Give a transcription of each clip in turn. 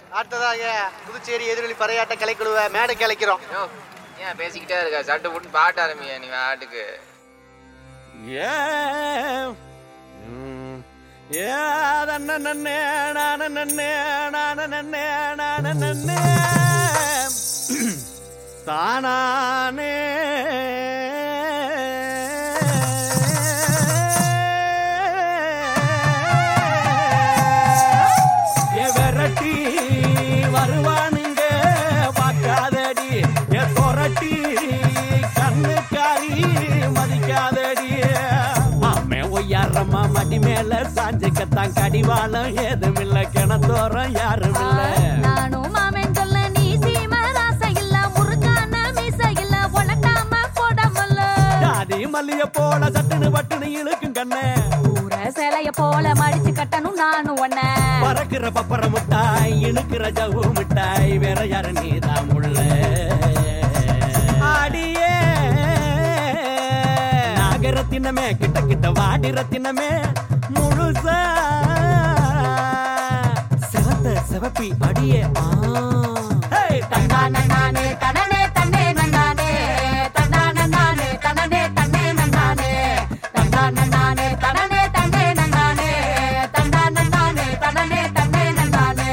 அடுத்ததாக புதுச்சேரி எதிரொலி பறையாட்ட கலைக்குழுவை மேடை கலைக்கிறோம் யோ ஏன் பேசிக்கிட்டே இருக்க சட்டு புட்டு பாட்டு ஆரம்பியா நீ ஆட்டுக்கு தானானே ஏ விரட்டி வருவானுங்க பார்க்காதடி ஏ சொரட்டி கண்ணுக்காரி மதிக்காதடி மாமே ஒய்யாரம்மா மடி மேல சாஞ்சுக்கத்தான் கடிவாளம் ஏதுமில்ல கிணத்தோரம் யாரும் இல்ல நானும் மாமன் சொல்ல நீ சீம ராசை இல்ல முருகான மீச இல்ல உலட்டாம போடாமல்ல ஜாதி மல்லிய போல சட்டுன்னு பட்டுன்னு இழுக்கும் கண்ணே ஊர சிலைய போல மடிச்சு கட்டணும் நானும் ஒன்ன பறக்கிற பப்பர மிட்டாய் இழுக்கிற ஜவு மிட்டாய் வேற யாரு நீதான் முள்ள ஆடியே நாகரத்தினமே கிட்ட கிட்ட வாடி ரத்தினமே முழுசா செவத்த செவப்பி அடியே ஆ. ஹேய், தன்னானே நானே தனனே தன்னே நன்னானே தன்னானே நானே தனனே தன்னே நன்னானே தன்னானே நானே தனனே தன்னே நன்னானே தன்னானே நானே தனனே தன்னே நன்னானே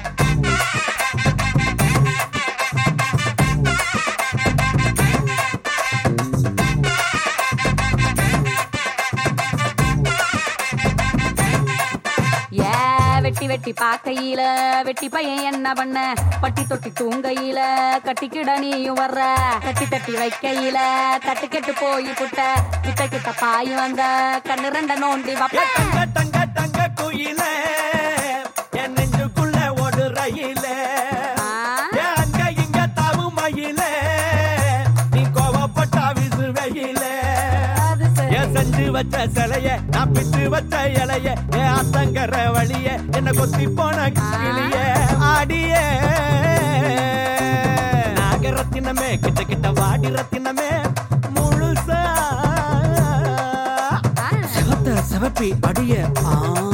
ஏ வெட்டி வெட்டி பாக்கையில வெட்டி பையன் என்ன பண்ண பட்டி தொட்டி தூங்கையில கட்டிக்கிட நீயும் வர்ற கட்டி தட்டி வைக்கையில தட்டு கெட்டு போய் புட்ட கிட்ட கிட்ட பாய் வந்த கண்ணு ரெண்ட நோண்டி ஏ வப்ப தங்க தங்க தங்க குயில என் நெஞ்சுக்குள்ள ஒரு ரயில ஆ? ஏ அங்க இங்க தாவு மயில நீ கோவப்பட்டா விசு வெயில அது சரி. ஏன் செஞ்சு வச்ச சிலைய நான் பிச்சு வச்ச இலைய ஏன் அத்தங்கர வழிய என்ன கொத்தி போன கிளிய ஆடிய நாகரத்தினமே கிட்ட கிட்ட வாடி ரத்தினமே முழுசா ஆ. சிவத்த சிவப்பி அடிய ஆ